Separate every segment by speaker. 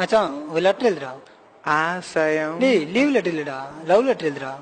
Speaker 1: மச்சான் ஒரு லெட்டர் எழுதுடா
Speaker 2: ஆசயம்
Speaker 1: டேய் லீவ் லெட்டர் இல்லடா லவ் லெட்டர் எழுதுடா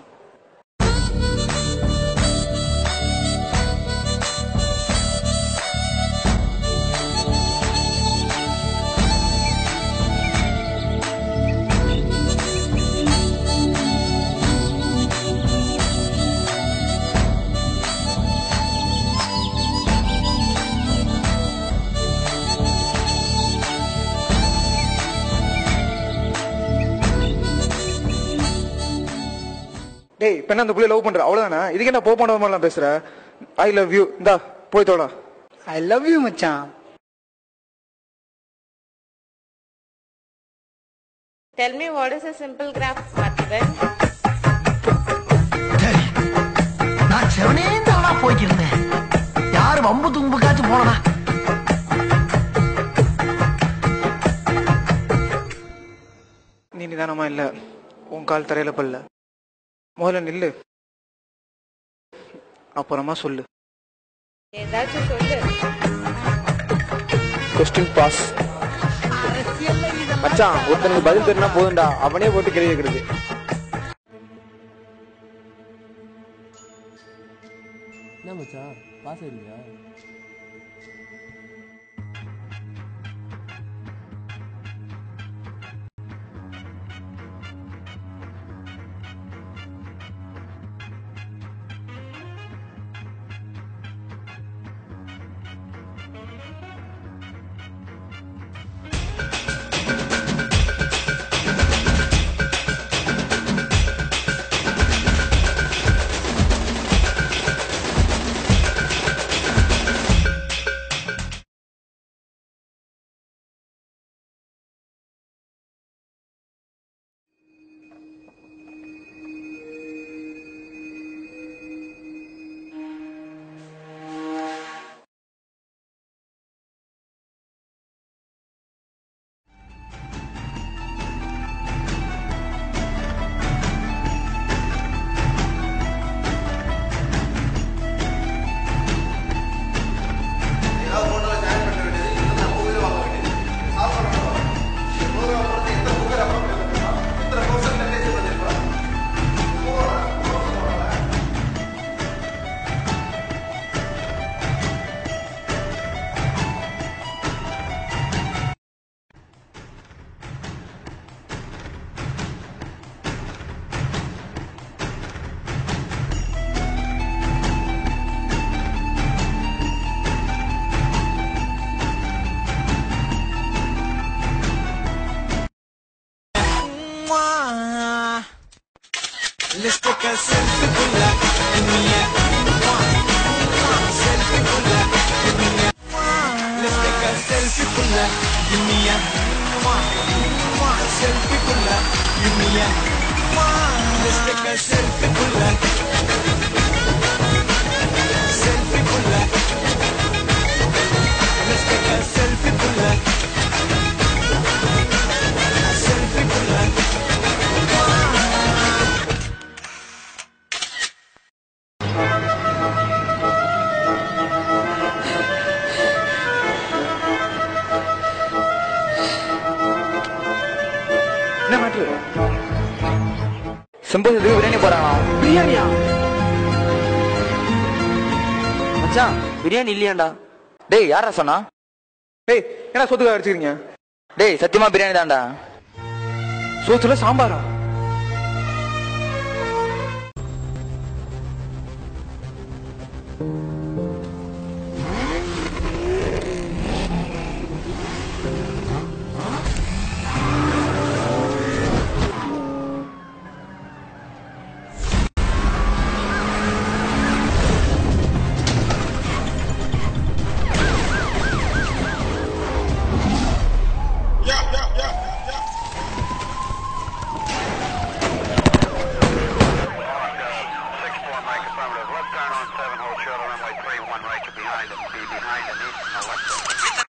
Speaker 2: டேய் இப்ப என்ன அந்த புள்ளைய லவ் பண்ற அவ்வளவுதானே இதுக்கு என்ன போ பண்ண மாதிரிலாம் பேசுற ஐ லவ் யூ இந்தா போய் தோடா
Speaker 1: ஐ லவ் யூ மச்சான்
Speaker 3: Tell me what is a simple graph, Parthiban?
Speaker 4: சரி நான் செவனேந்தானா போய்க்கிருந்தேன் யாரு வம்பு தும்புக்காச்சும் போனா
Speaker 2: நீ நிதானமா இல்ல உன் கால் தரையில பல்ல முதல்ல நில்லு அப்புறமா சொல்லு
Speaker 3: ஏதாச்சும் சொல்லு
Speaker 5: கொஸ்டின் பாஸ் மச்சான் ஒருத்தனுக்கு பதில் தெரினா போதும்டா அவனே போட்டு கேள்வி கேக்குறது
Speaker 6: என்ன மச்சான் பாஸ் ஆயிடுவியா
Speaker 2: என்ன மேட்ரு
Speaker 5: சிம்பசத்துக்கு பிரியாணி போறானா
Speaker 2: பிரியாணியா
Speaker 5: மச்சான் பிரியாணி இல்லையாண்டா டேய் யாரா சொன்னா
Speaker 2: டேய் என்ன சொத்துக்காக அடிச்சுக்கிறீங்க
Speaker 5: டேய் சத்தியமா பிரியாணி தான்டா
Speaker 2: சோத்துல சாம்பாரா
Speaker 7: Six four, Mike affirmative. Left turn on seven, hold short on runway three one right. You're behind him. Be behind him. East and the left.